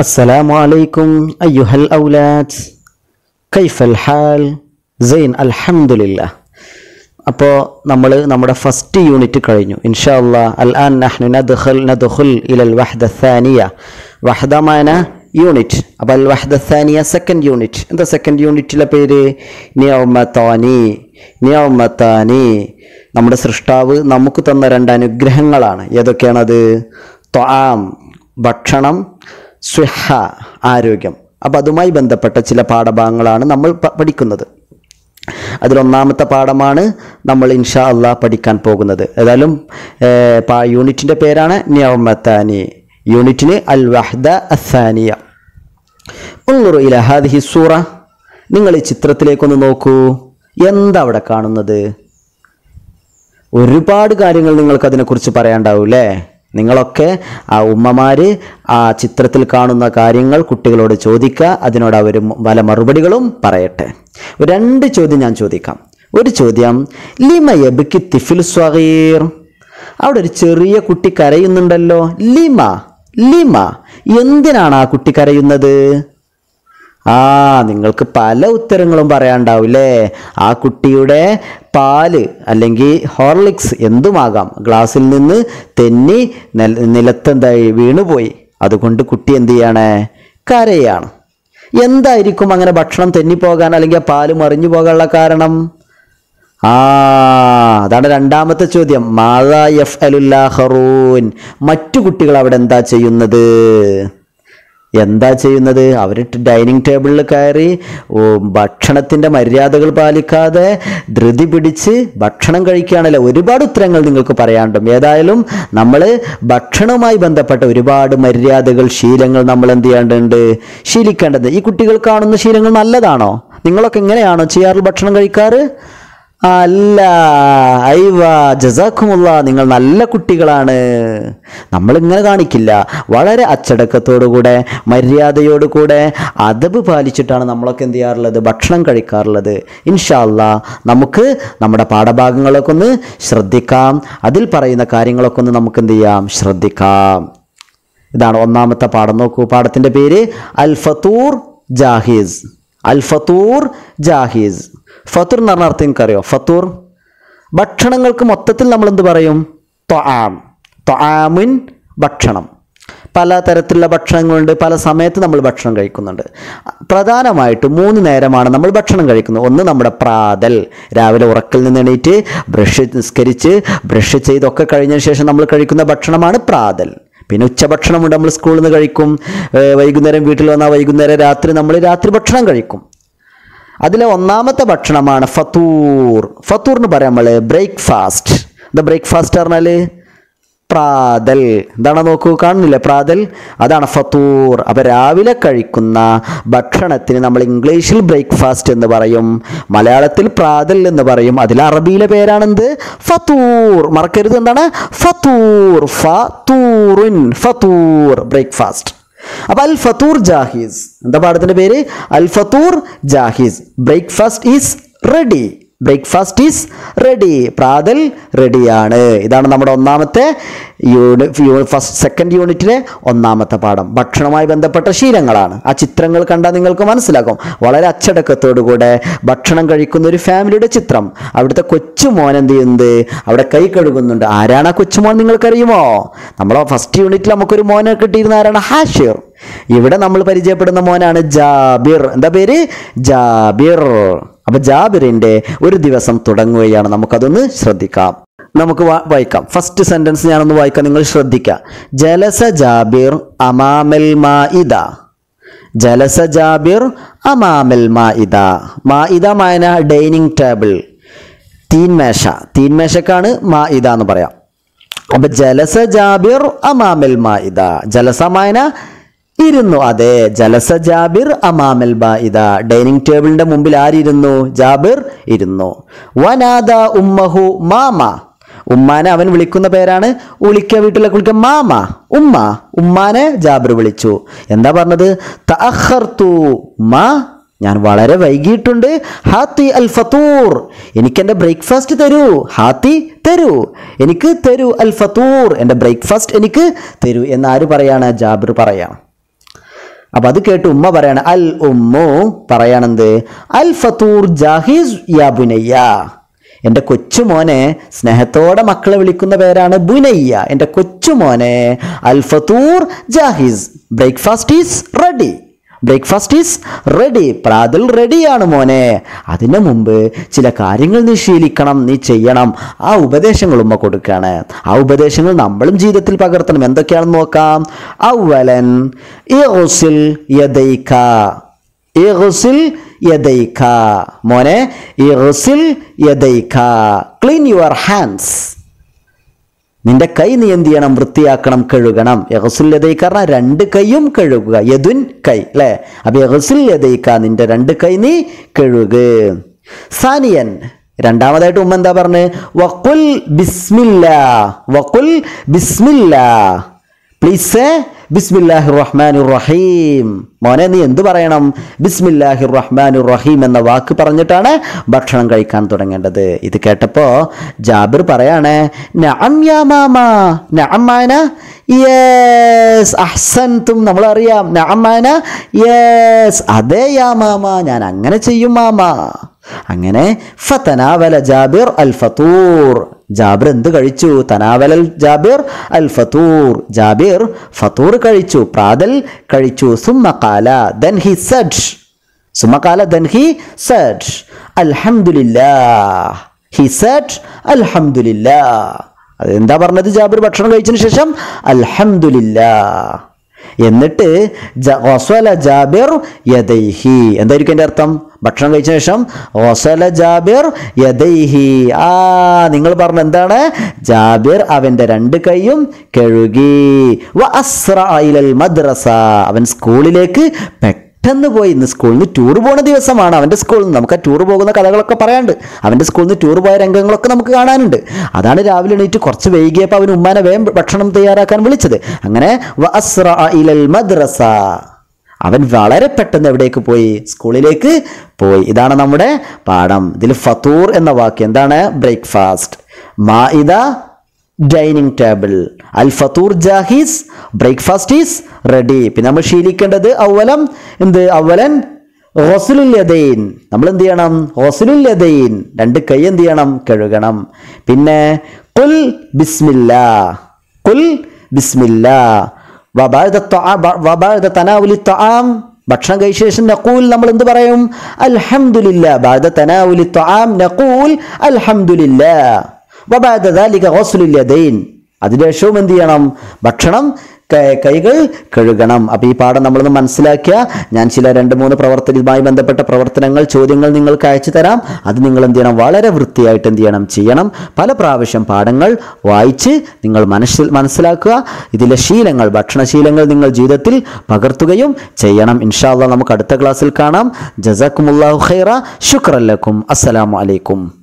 السلام عليكم أيها الأولاد كيف الحال زين الحمد لله അപ്പോൾ നമ്മൾ നമ്മുടെ ഫസ്റ്റ് യൂണിറ്റ് കഴിഞ്ഞു ഇൻഷാ അല്ലാ അൽ ആൻ നഹ്നു നദ്ഖൽ നദ്ഖുൽ ഇലൽ വഹദ ഥാനിയ വഹദ മാന യൂണിറ്റ് അപ്പോൾ അൽ വഹദ ഥാനിയ സെക്കൻഡ് യൂണിറ്റ് എന്താ സെക്കൻഡ് യൂണിറ്റിലെ പേര് നിയമത്താനി നിയമത്താനി നമ്മുടെ സൃഷ്ടാവ് നമുക്ക് തന്ന രണ്ട് അനുഗ്രഹങ്ങളാണ് ഏതൊക്കെയാണത് ത്വാം ഭക്ഷണം സ്വിഹ ആരോഗ്യം അപ്പം അതുമായി ബന്ധപ്പെട്ട ചില പാഠഭാഗങ്ങളാണ് നമ്മൾ പ- പഠിക്കുന്നത് അതിലൊന്നാമത്തെ പാഠമാണ് നമ്മൾ ഇൻഷാ അള്ളാ പഠിക്കാൻ പോകുന്നത് ഏതായാലും ഏർ, പാ- യൂണിറ്റിൻ്റെ പേരാണ് നിയമത്താനി യൂണിറ്റിന് അൽ വഹദ അസാനിയ ഉള്ളുറു ഇല ഹാദിഹി സൂറ നിങ്ങൾ ഈ ചിത്രത്തിലേക്കൊന്ന് നോക്കൂ എന്താ അവിടെ കാണുന്നത് ഒരുപാട് കാര്യങ്ങൾ നിങ്ങൾക്ക് അതിനെക്കുറിച്ച് പറയാണ്ടാവും അല്ലേ നിങ്ങളൊക്കെ ആ ഉമ്മമാര് ആ ചിത്രത്തിൽ കാണുന്ന കാര്യങ്ങൾ കുട്ടികളോട് ചോദിക്കുക അതിനോട് അവർ പല മറുപടികളും പറയട്ടെ രണ്ട് ചോദ്യം ഞാൻ ചോദിക്കാം ഒരു ചോദ്യം ലിമ യബിക്ക് തിഫിൽ സ്വഗീർ അവിടെ ഒരു ചെറിയ കുട്ടി കരയുന്നുണ്ടല്ലോ ലിമ ലിമ എന്തിനാണ് ആ കുട്ടി കരയുന്നത് ആ നിങ്ങൾക്ക് പല ഉത്തരങ്ങളും പറയാണ്ടാവില്ലേ ആ കുട്ടിയുടെ പാല് അല്ലെങ്കിൽ ഹോർലിക്സ് എന്തുമാകാം ഗ്ലാസ്സിൽ നിന്ന് തെന്നി നില നിലത്തെന്തായി വീണുപോയി അതുകൊണ്ട് കുട്ടി എന്ത് ചെയ്യാണ് കരയാണ് എന്തായിരിക്കും അങ്ങനെ ഭക്ഷണം തെന്നിപ്പോകാൻ അല്ലെങ്കിൽ ആ പാല് മറിഞ്ഞു പോകാനുള്ള കാരണം ആ അതാണ് രണ്ടാമത്തെ ചോദ്യം മാതാ എഫ് അലുല്ലാഹറൂൻ മറ്റു കുട്ടികൾ അവിടെ എന്താ ചെയ്യുന്നത് എന്താ ചെയ്യുന്നത് അവർ ഡൈനിങ് ടേബിളിൽ കയറി ഓ, ഭക്ഷണത്തിൻ്റെ മര്യാദകൾ പാലിക്കാതെ ധൃതി പിടിച്ച് ഭക്ഷണം കഴിക്കുകയാണല്ലോ ഒരുപാട് ഉത്തരങ്ങൾ നിങ്ങൾക്ക് പറയാണ്ടും ഏതായാലും നമ്മൾ ഭക്ഷണവുമായി ബന്ധപ്പെട്ട ഒരുപാട് മര്യാദകൾ ശീലങ്ങൾ നമ്മൾ എന്ത് ചെയ്യേണ്ടതുണ്ട് ശീലിക്കേണ്ടത് ഈ കുട്ടികൾ കാണുന്ന ശീലങ്ങൾ നല്ലതാണോ നിങ്ങളൊക്കെ എങ്ങനെയാണോ ചെയ്യാറ് ഭക്ഷണം കഴിക്കാറ് അല്ല ഐവ ജസാഖുമുള്ള നിങ്ങൾ നല്ല കുട്ടികളാണ് നമ്മൾ ഇങ്ങനെ കാണിക്കില്ല വളരെ അച്ചടക്കത്തോടുകൂടെ മര്യാദയോടുകൂടെ അതബ് പാലിച്ചിട്ടാണ് നമ്മളൊക്കെ എന്ത് ചെയ്യാറുള്ളത് ഭക്ഷണം കഴിക്കാറുള്ളത് ഇൻഷാല്ല നമുക്ക് നമ്മുടെ പാഠഭാഗങ്ങളൊക്കെ ഒന്ന് ശ്രദ്ധിക്കാം അതിൽ പറയുന്ന കാര്യങ്ങളൊക്കെ ഒന്ന് നമുക്ക് എന്ത് ചെയ്യാം ശ്രദ്ധിക്കാം ഇതാണ് ഒന്നാമത്തെ പാഠം നോക്കൂ പാഠത്തിൻ്റെ പേര് അൽ ഫത്തൂർ ജാഹിസ് അൽ ഫത്തൂർ ജാഹിസ് ഫത്തൂർ എന്ന് പറഞ്ഞ അർത്ഥം നിങ്ങൾക്കറിയോ ഫത്തൂർ ഭക്ഷണങ്ങൾക്ക് മൊത്തത്തിൽ നമ്മൾ എന്ത് പറയും ത്വാം ത്വാമുൻ ഭക്ഷണം പല തരത്തിലുള്ള ഭക്ഷണങ്ങളുണ്ട് പല സമയത്ത് നമ്മൾ ഭക്ഷണം കഴിക്കുന്നുണ്ട് പ്രധാനമായിട്ടും മൂന്ന് നേരമാണ് നമ്മൾ ഭക്ഷണം കഴിക്കുന്നത് ഒന്ന് നമ്മുടെ പ്രാതൽ രാവിലെ ഉറക്കിൽ നിന്ന് എണീറ്റ് ബ്രഷ് നിസ്കരിച്ച് ബ്രഷ് ചെയ്തൊക്കെ കഴിഞ്ഞതിന് ശേഷം നമ്മൾ കഴിക്കുന്ന ഭക്ഷണമാണ് പ്രാതൽ പിന്നെ ഉച്ചഭക്ഷണമുണ്ട് നമ്മൾ സ്കൂളിൽ നിന്ന് കഴിക്കും ഏർ വൈകുന്നേരം വീട്ടിൽ വന്നാൽ വൈകുന്നേരം രാത്രി നമ്മൾ രാത്രി ഭക്ഷണം കഴിക്കും അതിലെ ഒന്നാമത്തെ ഭക്ഷണമാണ് ഫത്തൂർ ഫത്തൂർ എന്ന് പറയാം നമ്മൾ ബ്രേക്ക്ഫാസ്റ്റ് എന്താ ബ്രേക്ക്ഫാസ്റ്റ് പറഞ്ഞാൽ പ്രാതൽ എന്താണ് നോക്കൂ കാണുന്നില്ലേ പ്രാതൽ അതാണ് ഫത്തൂർ അപ്പോൾ രാവിലെ കഴിക്കുന്ന ഭക്ഷണത്തിന് നമ്മൾ ഇംഗ്ലീഷിൽ ബ്രേക്ക്ഫാസ്റ്റ് എന്ന് പറയും മലയാളത്തിൽ പ്രാതൽ എന്ന് പറയും അതിൽ അറബിയിലെ പേരാണെന്ത് ഫത്തൂർ മറക്കരുത് എന്താണ് ഫത്തൂർ ഫത്തൂറുൻ ഫത്തൂർ ബ്രേക്ക്ഫാസ്റ്റ് അപ്പൊ അൽ ഫത്തൂർ ജാഹിസ് എന്താ പാഠത്തിന്റെ പേര് അൽ ഫത്തൂർ ജാഹിസ് breakfast is ready breakfast is ready പ്രാതൽ റെഡിയാണ് ഇതാണ് നമ്മുടെ ഒന്നാമത്തെ യൂണി ഫസ്റ്റ് സെക്കൻഡ് യൂണിറ്റിലെ ഒന്നാമത്തെ പാഠം ഭക്ഷണവുമായി ബന്ധപ്പെട്ട ശീലങ്ങളാണ് ആ ചിത്രങ്ങൾ കണ്ടാൽ നിങ്ങൾക്ക് മനസ്സിലാക്കും വളരെ അച്ചടക്കത്തോടുകൂടെ ഭക്ഷണം കഴിക്കുന്ന ഒരു ഫാമിലിയുടെ ചിത്രം അവിടുത്തെ കൊച്ചുമോൻ എന്ത് ചെയ്യുന്നത് അവിടെ കൈ കഴുകുന്നുണ്ട് ആരാണ് ആ കൊച്ചുമോൻ നിങ്ങൾക്കറിയുമോ നമ്മളെ ഫസ്റ്റ് യൂണിറ്റിൽ നമുക്കൊരു മോനെ കിട്ടിയിരുന്ന ആരാണ് ഹാഷിർ ഇവിടെ നമ്മൾ പരിചയപ്പെടുന്ന മോനാണ് ജാബിർ എന്താ പേര് ജാബിർ അപ്പൊ ജാബിറിന്റെ ഒരു ദിവസം തുടങ്ങുകയാണ് നമുക്കതൊന്ന് ശ്രദ്ധിക്കാം നമുക്ക് വാ- വായിക്കാം ഫസ്റ്റ് സെന്റൻസ് ഞാനൊന്ന് വായിക്കാം നിങ്ങൾ ശ്രദ്ധിക്കുക ജലസ ജാബിർ അമാമൽ മാഇദ ജലസ ജാബിർ അമാമൽ മാഇദ മാഇദ മായന ഡൈനിങ് ടേബിൾ തീൻമേശ തീൻമേശക്കാണ് മാഇദ എന്ന് പറയാം അപ്പൊ ജലസ ജാബിർ അമാമൽ മാഇദ ജലസമായന ഇരുന്നു അതെ ജലസ ജാബിർ അമാമൽ മാഇദ ഡൈനിങ് ടേബിളിന്റെ മുമ്പിൽ ആരിരുന്നു ജാബിർ ഇരുന്നു വനാദ ഉമ്മഹു മാമ ഉമ്മാനെ അവൻ വിളിക്കുന്ന പേരാണ് വിളിക്ക വീട്ടിലേക്ക് വിളിക്കുക മാമ ഉമ്മ ഉമ്മാനെ ജാബിർ വിളിച്ചു എന്താ പറഞ്ഞത് തഅഖർതു മാ ഞാൻ വളരെ വൈകിയിട്ടുണ്ട് ഹാത്തി അൽ ഫത്തൂർ എനിക്ക് എൻ്റെ ബ്രേക്ക്ഫാസ്റ്റ് തരൂ ഹാത്തി തരൂ എനിക്ക് തരൂ അൽ ഫത്തൂർ എൻ്റെ ബ്രേക്ക്ഫാസ്റ്റ് എനിക്ക് തരൂ എന്നാര് പറയാണ് ജാബിർ പറയാം അപ്പൊ അത് കേട്ട് ഉമ്മ പറയാണ് അൽ ഉമ്മു പറയാണെന്ത് അൽ ഫത്തൂർ ജാഹിസ് യാ ബുനയ്യ എൻ്റെ കൊച്ചുമോനെ സ്നേഹത്തോടെ മക്കളെ വിളിക്കുന്ന പേരാണ് ബുനയ്യ എൻ്റെ കൊച്ചുമോനെ അൽ ഫത്തൂർ ജാഹിസ് breakfast is ready breakfast is ready പ്രാതൽ റെഡിയാണ് മോനെ അതിനു മുമ്പ് ചില കാര്യങ്ങൾ നീ ശീലിക്കണം നീ ചെയ്യണം ആ ഉപദേശങ്ങൾ ഉമ്മ കൊടുക്കുകയാണ് ആ ഉപദേശങ്ങൾ നമ്മളും ജീവിതത്തിൽ പകർത്തണം എന്തൊക്കെയാണെന്ന് നോക്കാം ഔവലൻ ഇഗ്സിൽ യദൈക ഇഗ്സിൽ യദൈക മോനെ ഇഗ്സിൽ യദൈക ക്ലീൻ യുവർ ഹാൻഡ്സ് നിന്റെ കൈ നീ എന്ത് ചെയ്യണം വൃത്തിയാക്കണം കഴുകണം യഹസുല്യതയ്ക്കാറ രണ്ട് കൈയും കഴുകുക യദുൻ കൈ അല്ലേ അപ്പൊ യഹസുല്യതയ്ക്ക നിന്റെ രണ്ട് കൈ നീ കഴുകുക സാനിയൻ രണ്ടാമതായിട്ട് ഉമ്മ എന്താ പറഞ്ഞ് വക്കുൽ ബിസ്മില്ല വക്കുൽ ബിസ്മില്ല പ്ലീസ് ബിസ്മില്ലാഹി റഹ്മാൻ റഹീം മോനെ നീ എന്ത് പറയണം ബിസ്മില്ലാഹി റഹ്മാൻ റഹീം എന്ന വാക്ക് പറഞ്ഞിട്ടാണ് ഭക്ഷണം കഴിക്കാൻ തുടങ്ങേണ്ടത് ഇത് കേട്ടപ്പോ ജാബിർ പറയാണ് നഅം യാ മാമ നഅമാന യെസ് അഹ്സൻതും നമ്മൾ അറിയാം നഅമാന യെസ് അതെ യാ മാമ ഞാൻ അങ്ങനെ ചെയ്യും മാമ അങ്ങനെ ഫതനാവല ജാബിർ അൽ ഫത്തൂർ ജാബിർ എന്ത് കഴിച്ചു തനാവലൽ ജാബിർ അൽ ഫത്തൂർ ജാബിർ ഫത്തൂർ കഴിച്ചു പ്രാതൽ കഴിച്ചു സുമ്മക്കാല ദൻ ഹി സെഡ് സുമ്മക്കാല ദൻ ഹി സെഡ് അൽഹംദുലില്ലാ ഹി സെഡ് അൽഹംദുലില്ലാ അത് എന്താ പറഞ്ഞത് ജാബിർ ഭക്ഷണം കഴിച്ചതിന് ശേഷം അൽഹംദുലില്ലാ എന്നിട്ട് ജ- ഗസ്വല ജാബിർ യദൈഹി എന്തായിരിക്കും എൻ്റെ അർത്ഥം ഭക്ഷണം കഴിച്ച ശേഷം ഗസ്വല ജാബിർ യദൈഹി ആ നിങ്ങൾ പറഞ്ഞ എന്താണ് ജാബിർ അവൻ്റെ രണ്ട് കൈയും കഴുകി വ അസ്റ ഇലൽ മദ്രസ അവൻ സ്കൂളിലേക്ക് പെട്ടെന്ന് പോയി ഇന്ന് സ്കൂളിൽ നിന്ന് ടൂർ പോണ ദിവസമാണ് അവൻ്റെ സ്കൂളിൽ നിന്ന് നമുക്ക് ആ ടൂർ പോകുന്ന കഥകളൊക്കെ പറയാണ്ട് അവൻ്റെ സ്കൂളിൽ നിന്ന് ടൂർ പോയ രംഗങ്ങളൊക്കെ നമുക്ക് കാണാനുണ്ട് അതാണ് രാവിലെ എണീറ്റ് കുറച്ച് വൈകിയപ്പോൾ അവൻ ഉമ്മാനെ വേഗം ഭക്ഷണം തയ്യാറാക്കാൻ വിളിച്ചത് അങ്ങനെ വ അസ്റ ഇലൽ മദ്രസ അവൻ വളരെ പെട്ടെന്ന് എവിടേക്ക് പോയി സ്കൂളിലേക്ക് പോയി ഇതാണ് നമ്മുടെ പാഠം ഇതിൽ ഫത്തൂർ എന്ന വാക്ക് എന്താണ് ബ്രേക്ക്ഫാസ്റ്റ് മാഇദ ഡൈനിങ് ടേബിൾ അൽ ഫത്തൂർ ജാഹിസ് ബ്രേക്ക്ഫാസ്റ്റ് ഈസ് റെഡി പിന്നെ നമ്മൾ ശീലിക്കേണ്ടത് അവലം എന്ത് അവലൻ ഹോസലുൽ യദൈൻ നമ്മൾ എന്ത് ചെയ്യണം ഹോസലുൽ യദൈൻ രണ്ട് കൈ എന്ത് ചെയ്യണം കഴുകണം പിന്നെ കുൽ ബിസ്മില്ലാ കുൽ ബിസ്മില്ലാ വബഅദ ത്വആ- വ- വബഅദ തനാവുലി ത്വആം ഭക്ഷണം കഴിച്ച ശേഷം നഖൂൽ നമ്മൾ എന്ത് പറയും അൽഹംദുലില്ലാ ബഅദ തനാവുലി ത്വആം നഖൂൽ അൽഹംദുലില്ലാ വബഅദ ദാലിക ഗസ്ലുൽ യദൈൻ അതിനുശേഷവും എന്ത് ചെയ്യണം ഭക്ഷണം ക- കൈകൾ കഴുകണം അപ്പോൾ ഈ പാഠം നമ്മളൊന്ന് മനസ്സിലാക്കിയ ഞാൻ ചില രണ്ട് മൂന്ന് പ്രവർത്തനവുമായി ബന്ധപ്പെട്ട പ്രവർത്തനങ്ങൾ ചോദ്യങ്ങൾ നിങ്ങൾക്ക് അയച്ചു തരാം അത് നിങ്ങൾ എന്ത് ചെയ്യണം വളരെ വൃത്തിയായിട്ട് എന്ത് ചെയ്യണം ചെയ്യണം പല പ്രാവശ്യം പാഠങ്ങൾ വായിച്ച് നിങ്ങൾ മനസ്സിൽ മനസ്സിലാക്കുക ഇതിലെ ശീലങ്ങൾ ഭക്ഷണശീലങ്ങൾ നിങ്ങൾ ജീവിതത്തിൽ പകർത്തുകയും ചെയ്യണം ഇൻഷാല്ല നമുക്ക് അടുത്ത ക്ലാസ്സിൽ കാണാം ജസാക്കുമുല്ലാഹു ഖൈറ ശുക്രല്ലക്കും അസ്സലാമു അലൈക്കും